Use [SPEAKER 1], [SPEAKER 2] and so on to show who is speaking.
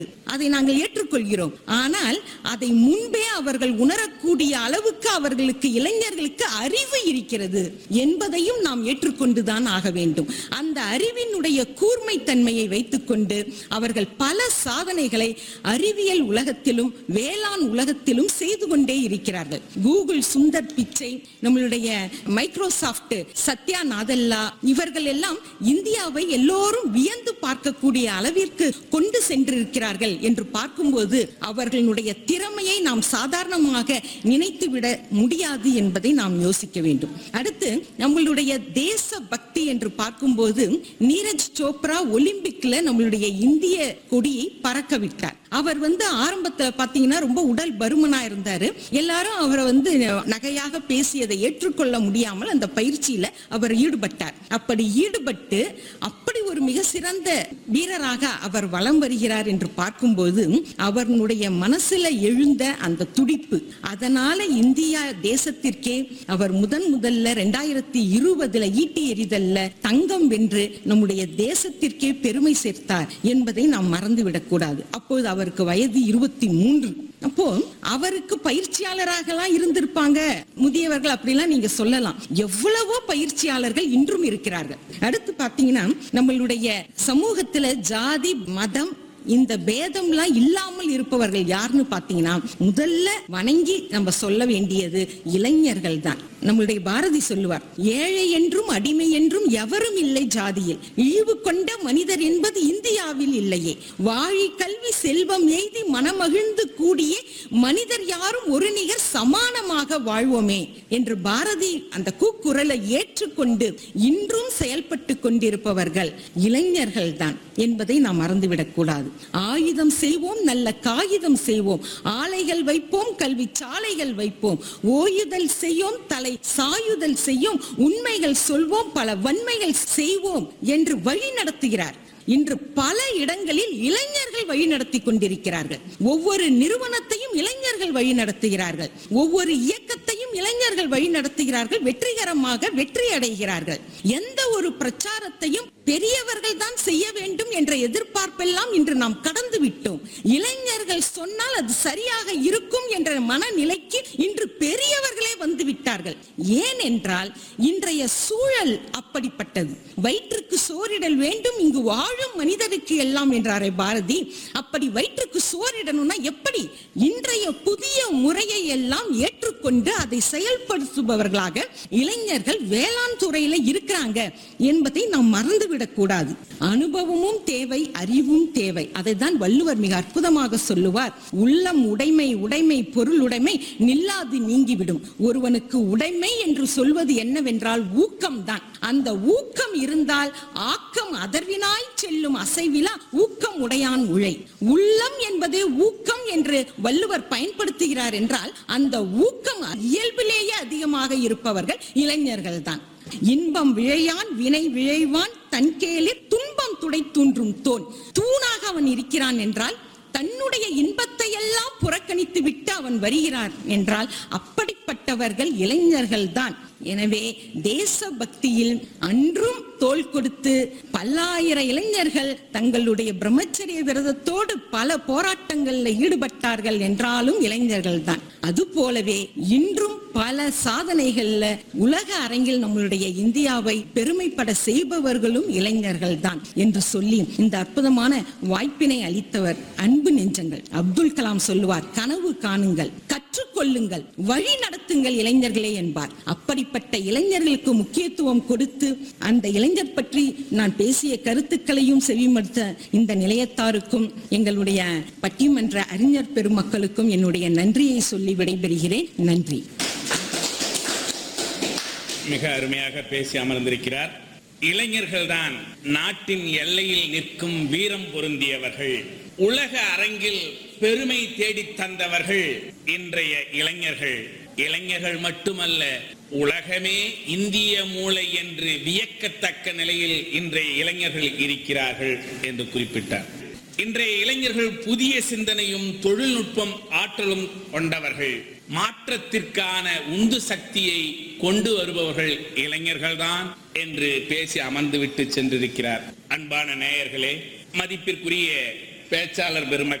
[SPEAKER 1] அதை நாங்கள் ஏற்றுக்கொள்கிறோம் ஆனால் அதை முன்பே அவர்கள் உணரக்கூடிய அளவுக்கு அவர்களுக்கு இளைஞர்களுக்கு அறிவு இருக்கிறது என்பதையும் நாம் ஏற்றுக்கொண்டுதான் ஆக வேண்டும் அந்த அறிவினுடைய கூர்மைத்தன்மையை வைத்துக்கொண்டு அவர்கள் பல சாதனைகளை அறிவியல் உலகத்திலும் வேளாண் உலகத்திலும் செய்து கொண்டே இருக்கிறார்கள் கூகுள் சுந்தர் பிச்சை நம்மளுடைய மைக்ரோசாஃப்ட் சத்யா நாதல்லா இவர்கள் எல்லாம் இந்தியாவை எல்லோரும் வியந்து பார்க்கக்கூடிய அளவிற்கு கொண்டு சென்றிருக்கிறார்கள் என்று பார்க்கும்போது அவர்களுடைய திறமையை நாம் சாதாரணமாக நினைத்துவிட முடியாது என்பதை நாம் யோசிக்க வேண்டும் அடுத்து நம்மளுடைய தேச பக்தி என்று பார்க்கும்போது நீரஜ் சோப்ரா ஒலிம்பிக்ல நம்மளுடைய இந்திய கொடியை பறக்க விட்டார் அவர் வந்து ஆரம்பத்துல பாத்தீங்கன்னா ரொம்ப உடல் பருமனா இருந்தாரு எல்லாரும் அவரை வந்து நகையாக பேசியதை ஏற்றுக்கொள்ள முடியாமல் அந்த பயிற்சியில அவர் ஈடுபட்டார் அப்படி ஈடுபட்டு அப்படி ஒரு மிக சிறந்த வீரராக அவர் வலம் வருகிறார் என்று பார்க்கும்போது அவர்களுடைய மனசுல எழுந்த அந்த துடிப்பு அதனால இந்தியா தேசத்திற்கே அவர் முதன் முதல்ல ரெண்டாயிரத்தி இருபதுல ஈட்டி எறிதல்ல தங்கம் வென்று நம்முடைய தேசத்திற்கே பெருமை சேர்த்தார் என்பதை நாம் மறந்துவிடக் கூடாது அப்போது அவருக்கு வயது இருபத்தி மூன்று அப்போ அவருக்கு பயிற்சியாளராகலாம் இருந்திருப்பாங்க முதியவர்கள் அப்படிலாம் நீங்க சொல்லலாம் எவ்வளவோ பயிற்சியாளர்கள் இன்றும் இருக்கிறார்கள் அடுத்து பாத்தீங்கன்னா நம்மளுடைய சமூகத்துல ஜாதி மதம் இந்த பேதம்லாம் இல்லாமல் இருப்பவர்கள் யாருன்னு பாத்தீங்கன்னா முதல்ல வணங்கி நம்ம சொல்ல வேண்டியது இளைஞர்கள் தான் நம்மளுடைய பாரதி சொல்லுவார் ஏழை என்றும் அடிமை என்றும் எவரும் இல்லை ஜாதியில் இழிவு கொண்ட மனிதர் என்பது இந்தியாவில் இல்லையே வாழி கல்வி செல்வம் எய்தி மனமகிழ்ந்து கூடிய மனிதர் யாரும் ஒரு நிகர் சமானமாக வாழ்வோமே என்று பாரதி அந்த கூக்குரலை ஏற்றுக்கொண்டு இன்றும் செயல்பட்டு கொண்டிருப்பவர்கள் இளைஞர்கள் தான் என்பதை நாம் மறந்துவிடக் கூடாது ஆயுதம் செய்வோம் நல்ல காகிதம் செய்வோம் ஆலைகள் வைப்போம் கல்வி சாலைகள் வைப்போம் ஓயுதல் செய்யோம் தலை சாயுதல் செய்யோம் உண்மைகள் சொல்வோம் பல வன்மைகள் செய்வோம் என்று வழி நடத்துகிறார் இன்று பல இடங்களில் இளைஞர்கள் வழி நடத்தி கொண்டிருக்கிறார்கள் ஒவ்வொரு நிறுவனத்தையும் இளைஞர்கள் வழி நடத்துகிறார்கள் ஒவ்வொரு இயக்கத்தையும் இளைஞர்கள் வழி நடத்துகிறார்கள் வெற்றிகரமாக வெற்றி அடைகிறார்கள் எந்த ஒரு பிரச்சாரத்தையும் பெரியவர்கள் தான் செய்ய வேண்டும் என்ற எதிர்பார்ப்பெல்லாம் இன்று நாம் கடந்து விட்டோம் இளைஞர்கள் சொன்னால் அது சரியாக இருக்கும் என்ற மனநிலைக்கு இன்று பெரியவர்களே வந்து விட்டார்கள் ஏன் என்றால் இன்றைய சூழல் அப்படிப்பட்டது வயிற்றுக்கு சோறிடல் வேண்டும் இங்கு வாழும் மனிதருக்கு எல்லாம் என்றாரே பாரதி அப்படி வயிற்றுக்கு சோறிடணும்னா எப்படி இன்றைய புதிய முறையை எல்லாம் ஏற்றுக்கொண்டு அதை செயல்படுத்துபவர்களாக இளைஞர்கள் வேளாண் துறையில இருக்கிறாங்க என்பதை நாம் மறந்துவிடக் கூடாது அனுபவமும் தேவை அறிவும் தேவை அதை தான் வள்ளுவர் மிக அற்புதமாக சொல்லுவார் உள்ளம் உடைமை உடைமை பொருள் உடைமை நில்லாது நீங்கிவிடும் ஒருவனுக்கு உடைமை என்று சொல்வது என்னவென்றால் ஊக்கம் தான் அந்த ஊக்கம் இருந்தால் ஆக்கம் அதர்வினாய் செல்லும் அசைவிலா ஊக்கம் உடையான் உழை உள்ளம் என்பதே ஊக்கம் என்று வள்ளுவர் பயன்படுத்துகிறார் என்றால் அந்த ஊக்கம் இயல்பிலேயே அதிகமாக இருப்பவர்கள் இளைஞர்கள் தான் இன்பம் விழையான் வினை விழைவான் தன்கேலிர் துன்பம் துடை தூன்றும் தோன் தூணாக அவன் இருக்கிறான் என்றால் தன்னுடைய இன்பத்தை எல்லாம் புறக்கணித்து விட்டு அவன் வருகிறான் என்றால் அப்படிப்பட்டவர்கள் இளைஞர்கள் தான் எனவே தேச பக்தியில் அன்றும் தோள் கொடுத்து பல்லாயிர இளைஞர்கள் தங்களுடைய பிரம்மச்சரிய விரதத்தோடு பல போராட்டங்களில் ஈடுபட்டார்கள் என்றாலும் இளைஞர்கள் தான் அது போலவே இன்றும் பல சாதனைகள்ல உலக அரங்கில் நம்மளுடைய இந்தியாவை பெருமைப்பட செய்பவர்களும் இளைஞர்கள் தான் என்று சொல்லி இந்த அற்புதமான வாய்ப்பினை அளித்தவர் அன்பு நெஞ்சங்கள் அப்துல் கலாம் சொல்லுவார் கனவு காணுங்கள் கற்றுக்கொள்ளுங்கள் வழி நடத்துங்கள் இளைஞர்களே என்பார் அப்படிப்பட்ட இளைஞர்களுக்கு முக்கியத்துவம் கொடுத்து அந்த இளைஞர் பற்றி நான் பேசிய கருத்துக்களையும் செவிமடுத்த இந்த நிலையத்தாருக்கும் எங்களுடைய பட்டிமன்ற அறிஞர் பெருமக்களுக்கும் என்னுடைய நன்றியை சொல்லி விடைபெறுகிறேன் நன்றி
[SPEAKER 2] மிக அருமையாக பேசி அமர்ந்திருக்கிறார் இளைஞர்கள்தான் நாட்டின் எல்லையில் நிற்கும் வீரம் பொருந்தியவர்கள் உலக அரங்கில் பெருமை தேடித் தந்தவர்கள் இன்றைய இளைஞர்கள் இளைஞர்கள் மட்டுமல்ல உலகமே இந்திய மூளை என்று வியக்கத்தக்க நிலையில் இன்றைய இளைஞர்கள் இருக்கிறார்கள் என்று குறிப்பிட்டார் இன்றைய இளைஞர்கள் புதிய சிந்தனையும் தொழில்நுட்பம் ஆற்றலும் கொண்டவர்கள் மாற்றத்திற்கான உந்து சக்தியை கொண்டு வருபவர்கள் இளைஞர்கள்தான் என்று பேசி அமர்ந்துவிட்டு சென்றிருக்கிறார் அன்பான நேயர்களே மதிப்பிற்குரிய பேச்சாளர் பெருமக்கள்